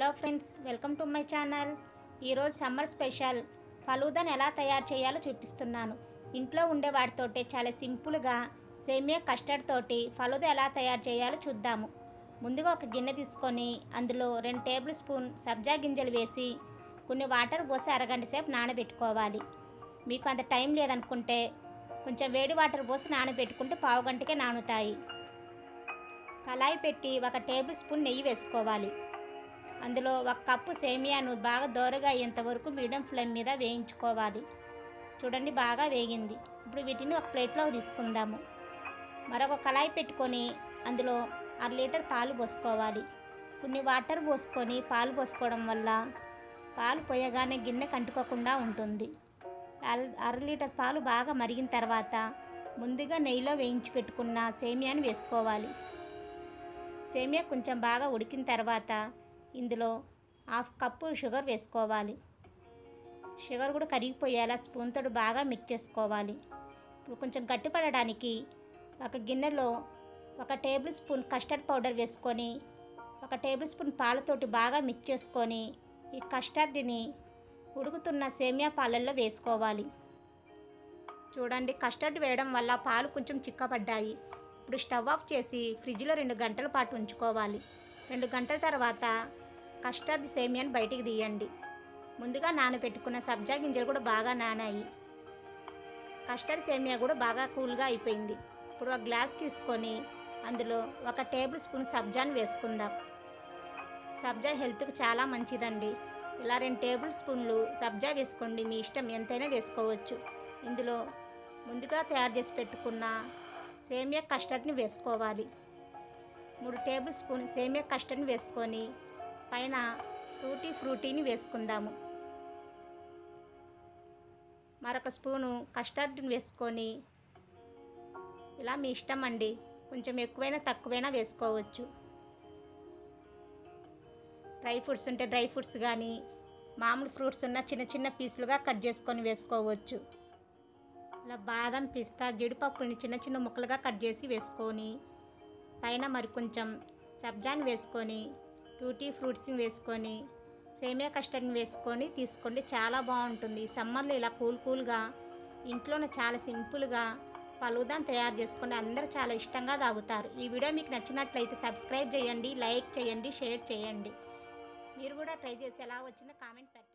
hello friends welcome to my channel ఈరోజు summer special ఫలూదాని ఎలా తయారు చేయాలో చూపిస్తున్నాను ఇంట్లో ఉండే వాటితోటే చాలా సింపుల్గా సేమియా కస్టర్డ్ తోటి ఫలూదా ఎలా తయారు చేయాలో చూద్దాము ముందుగా ఒక గిన్నె తీసుకొని అందులో రెండు టేబుల్ స్పూన్ సబ్జా గింజలు వేసి కొన్ని వాటర్ పోసి అరగంట సేపు నానబెట్టుకోవాలి మీకు అంత టైం లేదనుకుంటే కొంచెం వేడి వాటర్ పోసి నానబెట్టుకుంటే పావు గంటకే నానుతాయి కళాయి పెట్టి ఒక టేబుల్ స్పూన్ నెయ్యి వేసుకోవాలి అందులో ఒక కప్పు సేమియాను బాగా దోరగా అయ్యేంత వరకు మీడియం ఫ్లేమ్ మీద వేయించుకోవాలి చూడండి బాగా వేగింది ఇప్పుడు వీటిని ఒక ప్లేట్లో తీసుకుందాము మరొక కళాయి పెట్టుకొని అందులో అర లీటర్ పాలు పోసుకోవాలి కొన్ని వాటర్ పోసుకొని పాలు పోసుకోవడం వల్ల పాలు పోయగానే గిన్నె కంటుకోకుండా ఉంటుంది అర- అర లీటర్ పాలు బాగా మరిగిన తర్వాత ముందుగా నెయ్యిలో వేయించి పెట్టుకున్న సేమియాను వేసుకోవాలి సేమియా కొంచెం బాగా ఉడికిన తర్వాత ఇందులో హాఫ్ కప్పు షుగర్ వేసుకోవాలి షుగర్ కూడా కరిగిపోయేలా స్పూన్ తోటి బాగా మిక్స్ చేసుకోవాలి ఇప్పుడు కొంచెం గట్టిపడడానికి ఒక గిన్నెలో ఒక టేబుల్ స్పూన్ కస్టర్డ్ పౌడర్ వేసుకొని ఒక టేబుల్ స్పూన్ పాలతోటి బాగా మిక్స్ చేసుకొని ఈ కస్టర్డ్ని ఉడుకుతున్న సేమియా పాలల్లో వేసుకోవాలి చూడండి కస్టర్డ్ వేయడం వల్ల పాలు కొంచెం చిక్కబడ్డాయి ఇప్పుడు స్టవ్ ఆఫ్ చేసి ఫ్రిడ్జ్లో రెండు గంటల పాటు ఉంచుకోవాలి రెండు గంటల తర్వాత కస్టర్డ్ సేమియాని బయటికి తీయండి ముందుగా నానబెట్టుకున్న సబ్జా గింజలు కూడా బాగా నానాయి కస్టర్డ్ సేమియా కూడా బాగా కూల్గా అయిపోయింది ఇప్పుడు ఒక గ్లాస్ తీసుకొని అందులో ఒక టేబుల్ స్పూన్ సబ్జాని వేసుకుందాం సబ్జా హెల్త్కి చాలా మంచిదండి ఇలా రెండు టేబుల్ స్పూన్లు సబ్జా వేసుకోండి మీ ఇష్టం ఎంతైనా వేసుకోవచ్చు ఇందులో ముందుగా తయారు చేసి పెట్టుకున్న సేమియా కస్టర్డ్ని వేసుకోవాలి మూడు టేబుల్ స్పూన్ సేమియా కస్టర్డ్ని వేసుకొని పైన టూటీ ఫ్రూటీని వేసుకుందాము మరొక స్పూను కస్టర్డ్ని వేసుకొని ఇలా మీ ఇష్టం అండి కొంచెం ఎక్కువైనా తక్కువైనా వేసుకోవచ్చు డ్రై ఫ్రూట్స్ ఉంటే డ్రై ఫ్రూట్స్ కానీ మామూలు ఫ్రూట్స్ ఉన్న చిన్న చిన్న పీసులుగా కట్ చేసుకొని వేసుకోవచ్చు ఇలా బాదం పిస్తా జీడిపప్పుని చిన్న చిన్న ముక్కలుగా కట్ చేసి వేసుకొని పైన మరి కొంచెం సబ్జాని వేసుకొని టూటీ ఫ్రూట్స్ని వేసుకొని సేమియా కస్టర్డ్ని వేసుకొని తీసుకోండి చాలా బాగుంటుంది సమ్మర్లో ఇలా కూల్ కూల్గా ఇంట్లోనే చాలా సింపుల్గా ఫలూదాన్ తయారు చేసుకొని అందరూ చాలా ఇష్టంగా తాగుతారు ఈ వీడియో మీకు నచ్చినట్లయితే సబ్స్క్రైబ్ చేయండి లైక్ చేయండి షేర్ చేయండి మీరు కూడా ట్రై చేసి ఎలా వచ్చిందో కామెంట్ పెట్టండి